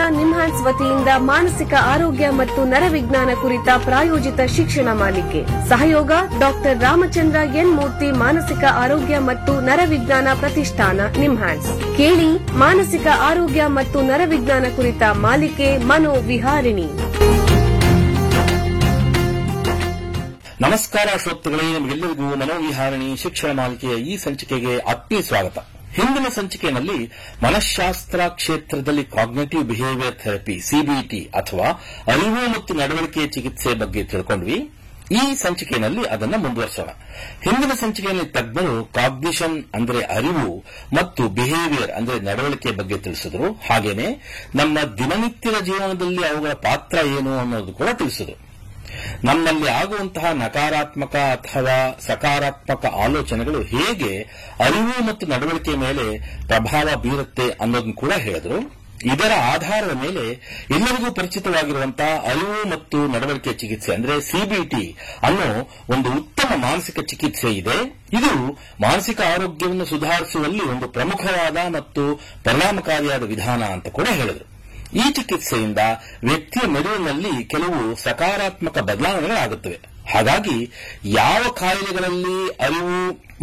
ನಿಮ್ಹಾನ್ಸ್ ವತಿಯಿಂದ ಮಾನಸಿಕ ಆರೋಗ್ಯ ಮತ್ತು ನರವಿಜ್ಞಾನ ಕುರಿತ ಪ್ರಾಯೋಜಿತ ಶಿಕ್ಷಣ ಮಾಲಿಕೆ ಸಹಯೋಗ ಡಾಕ್ಟರ್ ರಾಮಚಂದ್ರ ಎನ್ ಮೂರ್ತಿ ಮಾನಸಿಕ ಆರೋಗ್ಯ ಮತ್ತು ನರವಿಜ್ಞಾನ ಪ್ರತಿಷ್ಠಾನ ನಿಮ್ಹಾನ್ಸ್ ಕೇಳಿ ಮಾನಸಿಕ ಆರೋಗ್ಯ ಮತ್ತು ನರವಿಜ್ಞಾನ ಕುರಿತ ಮಾಲಿಕೆ ಮನೋವಿಹಾರಿಣಿ ನಮಸ್ಕಾರ ಶ್ರೋತೃಗಳೇ ನಿಮಗೆಲ್ಲರಿಗೂ ಮನೋವಿಹಾರಣಿ ಶಿಕ್ಷಣ ಮಾಲಿಕೆಯ ಈ ಸಂಚಿಕೆಗೆ ಆತ್ಮೀಯ ಸ್ವಾಗತ ಹಿಂದಿನ ಸಂಚಿಕೆಯಲ್ಲಿ ಮನಃಶಾಸ್ತ್ರ ಕ್ಷೇತ್ರದಲ್ಲಿ ಕಾಗ್ನೇಟಿವ್ ಬಿಹೇವಿಯರ್ ಥೆರಪಿ ಸಿಬಿಟಿ ಅಥವಾ ಅರಿವು ಮತ್ತು ನಡವಳಿಕೆ ಚಿಕಿತ್ಸೆ ಬಗ್ಗೆ ತಿಳ್ಕೊಂಡ್ವಿ ಈ ಸಂಚಿಕೆಯಲ್ಲಿ ಅದನ್ನು ಮುಂದುವರಿಸೋಣ ಹಿಂದಿನ ಸಂಚಿಕೆಯಲ್ಲಿ ತಜ್ಞರು ಕಾಗ್ನಿಷನ್ ಅಂದರೆ ಅರಿವು ಮತ್ತು ಬಿಹೇವಿಯರ್ ಅಂದರೆ ನಡವಳಿಕೆ ಬಗ್ಗೆ ತಿಳಿಸಿದರು ಹಾಗೇನೆ ನಮ್ಮ ದಿನನಿತ್ಯದ ಜೀವನದಲ್ಲಿ ಅವುಗಳ ಪಾತ್ರ ಏನು ಅನ್ನೋದು ಕೂಡ ತಿಳಿಸಿದರು ನಮ್ಮಲ್ಲಿ ಆಗುವಂತಹ ನಕಾರಾತ್ಮಕ ಅಥವಾ ಸಕಾರಾತ್ಮಕ ಆಲೋಚನೆಗಳು ಹೇಗೆ ಅರಿವು ಮತ್ತು ನಡವಳಿಕೆ ಮೇಲೆ ಪ್ರಭಾವ ಬೀರುತ್ತೆ ಅನ್ನೋದನ್ನು ಕೂಡ ಹೇಳಿದ್ರು ಇದರ ಆಧಾರದ ಮೇಲೆ ಎಲ್ಲರಿಗೂ ಪರಿಚಿತವಾಗಿರುವಂತಹ ಅರಿವು ಮತ್ತು ನಡವಳಿಕೆ ಚಿಕಿತ್ಸೆ ಅಂದ್ರೆ ಸಿಬಿಟಿ ಅನ್ನೋ ಒಂದು ಉತ್ತಮ ಮಾನಸಿಕ ಚಿಕಿತ್ಸೆ ಇದೆ ಇದು ಮಾನಸಿಕ ಆರೋಗ್ಯವನ್ನು ಸುಧಾರಿಸುವಲ್ಲಿ ಒಂದು ಪ್ರಮುಖವಾದ ಮತ್ತು ಪರಿಣಾಮಕಾರಿಯಾದ ವಿಧಾನ ಅಂತ ಕೂಡ ಹೇಳಿದರು ಈ ಚಿಕಿತ್ಸೆಯಿಂದ ವ್ಯಕ್ತಿಯ ಮೆದುಳಿನಲ್ಲಿ ಕೆಲವು ಸಕಾರಾತ್ಮಕ ಬದಲಾವಣೆಗಳಾಗುತ್ತವೆ ಹಾಗಾಗಿ ಯಾವ ಕಾಯಿಲೆಗಳಲ್ಲಿ ಅರಿವು